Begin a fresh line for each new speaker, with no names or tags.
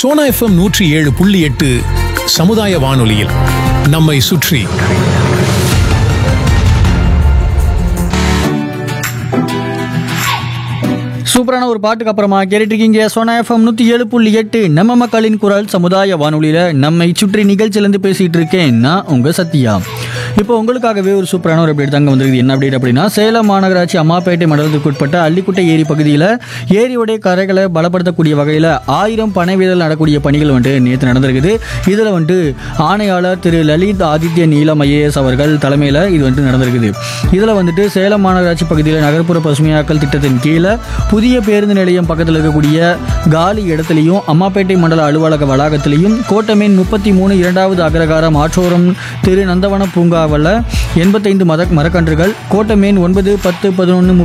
Sona FM நூற்றி ஏழு புள்ளி எட்டு சமுதாய வானொலியில் நம்மை சுற்றி
சூப்பரான ஒரு பாட்டுக்கு அப்புறமா கேட்டுட்டு இருக்கீங்க சோனா எஃப்எம் நூற்றி ஏழு புள்ளி எட்டு நம்ம மக்களின் குரல் சமுதாய வானொலியில் நம்மை சுற்றி நிகழ்ச்சியிலேருந்து பேசிகிட்டு இருக்கேன் நான் உங்கள் சத்யா இப்போ உங்களுக்காகவே ஒரு சூப்பரான ஒரு அப்டேட் தாங்க வந்திருக்கு என்ன அப்டேட் அப்படின்னா சேலம் மாநகராட்சி அம்மாப்பேட்டை மண்டலத்துக்கு உட்பட்ட அள்ளிக்குட்டை ஏரி பகுதியில் ஏரியுடைய கரைகளை பலப்படுத்தக்கூடிய வகையில் ஆயிரம் பனை வீதல் நடக்கூடிய பணிகள் வந்துட்டு நேற்று நடந்திருக்குது இதில் வந்துட்டு ஆணையாளர் திரு லலித் ஆதித்ய நீலம் ஐஏஎஸ் அவர்கள் தலைமையில் இது வந்துட்டு நடந்திருக்குது இதில் வந்துட்டு சேலம் மாநகராட்சி பகுதியில் நகர்ப்புற பசுமையாக்கல் திட்டத்தின் கீழே புதிய பேருந்து நிலையம் பக்கத்தில் இருக்கக்கூடிய காலி இடத்துலையும் அம்மாப்பேட்டை மண்டல அலுவலக வளாகத்திலையும் கோட்டமீன் முப்பத்தி மூணு இரண்டாவது அகரகாரம் ஆற்றோரம் திரு நந்தவன பூங்காவில் எண்பத்தைந்து மத மரக்கன்றுகள் கோட்டமீன் ஒன்பது பத்து பதினொன்று